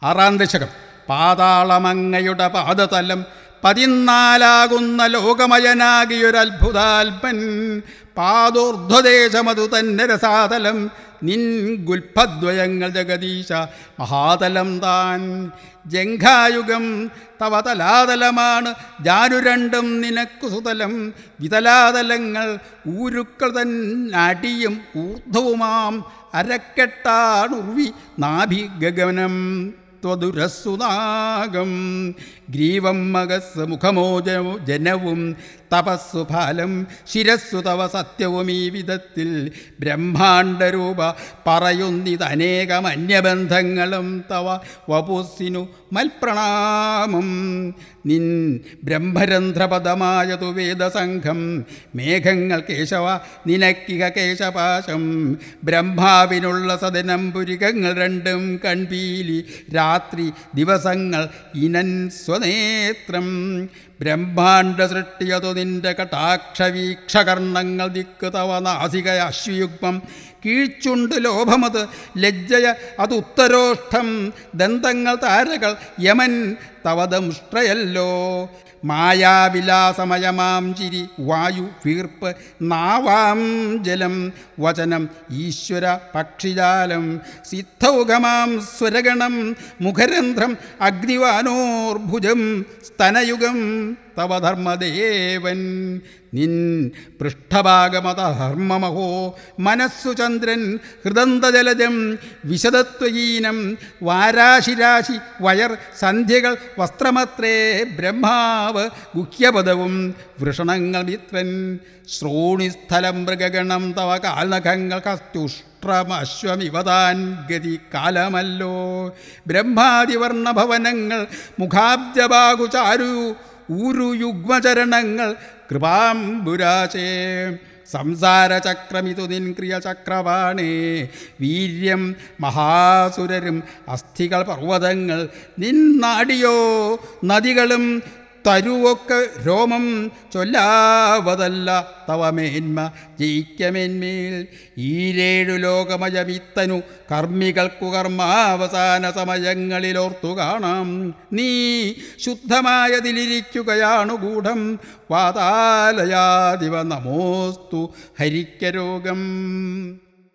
ആറാം ദശകം പാതാളമങ്ങയുടെ പാദതലം പതിനാലാകുന്ന ലോകമയനാകിയൊരത്ഭുതാൽപൻ പാദോർധ്വദേശമതു തന്നെ രസാതലം നിൻ ഗുൽഫദ്വയങ്ങൾ ജഗദീശ മഹാതലം താൻ ജംഘായുഗം തവ തലാതലമാണ് ജാനു രണ്ടും നിനക്കു സുതലം വിതലാതലങ്ങൾ ഊരുക്കൾ തൻ അടിയും ഊർധ്വവുമാം അരക്കെട്ടാണുർവി നാഭി ഗഗനം ത്വദുരസ്സുനാഗം ഗ്രീവം മകസ് മുഖമോ ജ- ജനവും തപസ്സു ഫലം ശിരസ്സു തവ സത്യവും ഈ വിധത്തിൽ ബ്രഹ്മാണ്ടരൂപ പറയുന്നിതനേകം അന്യബന്ധങ്ങളും തവ വപുസ്സിനു മൽപ്രണാമം നിൻ ബ്രഹ്മരന്ധ്രപദമായതു വേദസംഘം മേഘങ്ങൾ കേശവ നിനക്കിക കേശപാശം ബ്രഹ്മാവിനുള്ള സദനം പുരികങ്ങൾ രണ്ടും കൺപീലി രാത്രി ദിവസങ്ങൾ ഇനൻ സ്വനേത്രം ബ്രഹ്മാണ്ട സൃഷ്ടിയതു നിന്റെ കടാക്ഷവീക്ഷകർണങ്ങൾ ദിക്ക് തവ നാസിക അശ്വയുഗ്മം കീഴ്ച്ചുണ്ട് ലോഭമത് ലജ്ജയ അത് ഉത്തരോഷ്ടം ദന്തങ്ങൾ താരകൾ യമൻ തവദംഷ്ട്രയല്ലോ മായാവിലാസമയമാം ചിരി വായു വീർപ്പ് നാവാം ജലം വചനം ഈശ്വര പക്ഷിജാലം സിദ്ധൗകമാം സ്വരഗണം മുഖരന്ധ്രം അഗ്നിവാനോർഭുജം സ്തനയുഗം തവ ധർമ്മദേവൻ നിൻ പൃഷ്ഠഭാഗമതധർമ്മമഹോ മനസ്സു ചന്ദ്രൻ ഹൃദന്തജലജം വിശദത്വഹീനം വാരാശിരാശി വയർ സന്ധ്യകൾ വസ്ത്രമത്രേ ബ്രഹ്മാവ് ഗുഹ്യപദവും വൃഷണങ്ങൾ മിത്രൻ ശ്രോണിസ്ഥലം മൃഗഗണം തവ കാൽനഖങ്ങൾ കസ്തുഷ്ട്രമശ്വമിവതാൻ ഗതി കാലമല്ലോ ബ്രഹ്മാതിവർണഭവനങ്ങൾ മുഖാബ്ജബാഹു ചാരു ഊരു യുഗ്മചരണങ്ങൾ കൃപാംബുരാശേ സംസാരചക്രമിതു നിൻ ക്രിയചക്രവാണേ വീര്യം മഹാസുരരും അസ്ഥികൾ പർവ്വതങ്ങൾ നിന്നാടിയോ നദികളും തരുവൊക്കെ രോമം ചൊല്ലാവതല്ല തവ മേന്മ ജയിക്കമേന്മേൽ ഈരേഴു ലോകമയമിത്തനു കർമ്മികൾക്കു കർമാവസാന സമയങ്ങളിലോർത്തു കാണാം നീ ശുദ്ധമായതിലിരിക്കുകയാണു ഗൂഢം വാതാലയാദിവ നമോസ്തു ഹരിക്കരോഗം